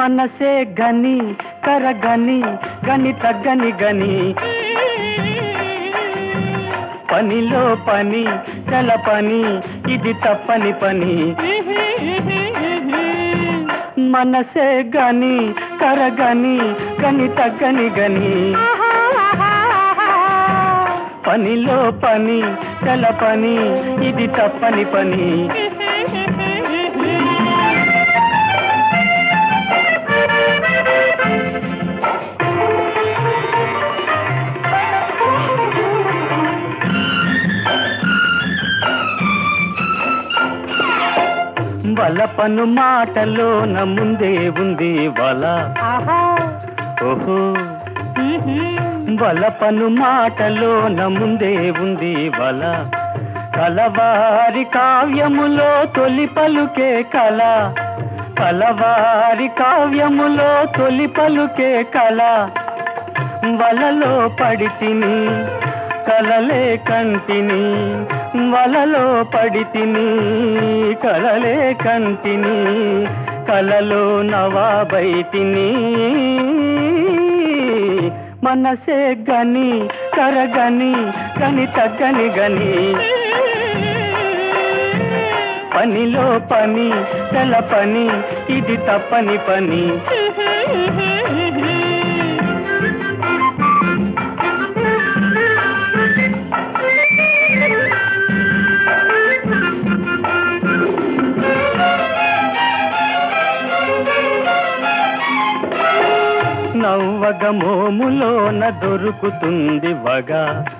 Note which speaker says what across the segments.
Speaker 1: మనసే గని కరగని గని తగ్గని గని పనిలో పని చల పని ఇది తప్పని పని మనసే గని కరగని గని తగ్గని గని పనిలో పని చల పని ఇది తప్పని పని వలపను మాటలోన ముందే ఉంది వల ఓహో వలపను మాటలోన ముందే ఉంది వల కలవారి కావ్యములో తొలి పలుకే కల కలవారి కావ్యములో తొలి పలుకే కల వలలో పడితిని కలలే కంటిని వలలో పడితిని కలలే కంటిని కలలో నవాబైతిని మనసే గని కరగని గని తగ్గని గని పనిలో పని తెల పని ఇది తప్పని పని నవ్వగ మోములోన దొరుకుతుంది వగ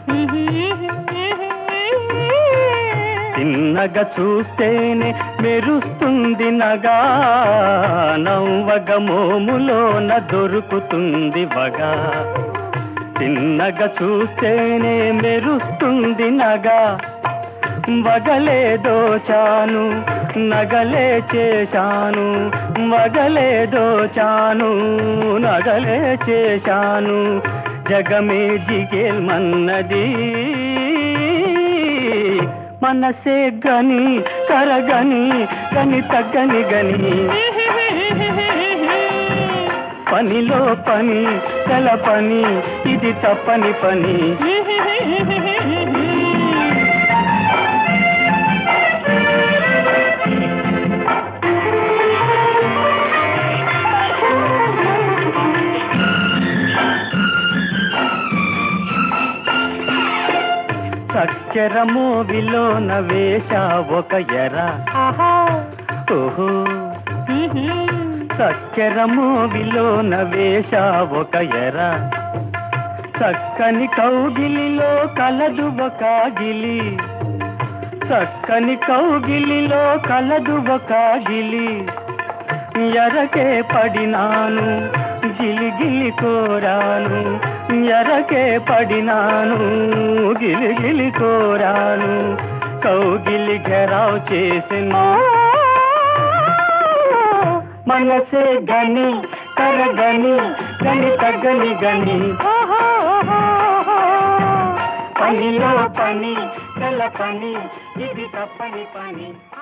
Speaker 1: చిన్నగా చూస్తేనే మెరుస్తుంది నగా నవ్వగ మోములోన దొరుకుతుంది వగ చిన్నగా చూస్తేనే మెరుస్తుంది నగా వగలే దోచాను నగలే చేశాను వగలే దోచాను నగలే చేశాను జగమే జిగేల్మన్నది మనసే గని కరగని గని తగ్గని గని పనిలో పని తెల పని ఇది తప్పని పని చక్కెర మోవిలోన వేష ఒక ఎర ఓహో చక్కెర మోవిలోన వేష ఒక ఎర చక్కని కౌగిలిలో కలదు ఒక గిలి చక్కని కౌగిలిలో కలదు ఒక గిలి ఎరకే పడినాను గిలిగిలి కోరాను ఎరకే పడినాను గిలిగిలి కోరాను కౌగిలి ఘెరావ్ చేసిన మనసే గని కరగని గని తగ్గని గని పనిలో పని తెల పని ఇది తప్పని పని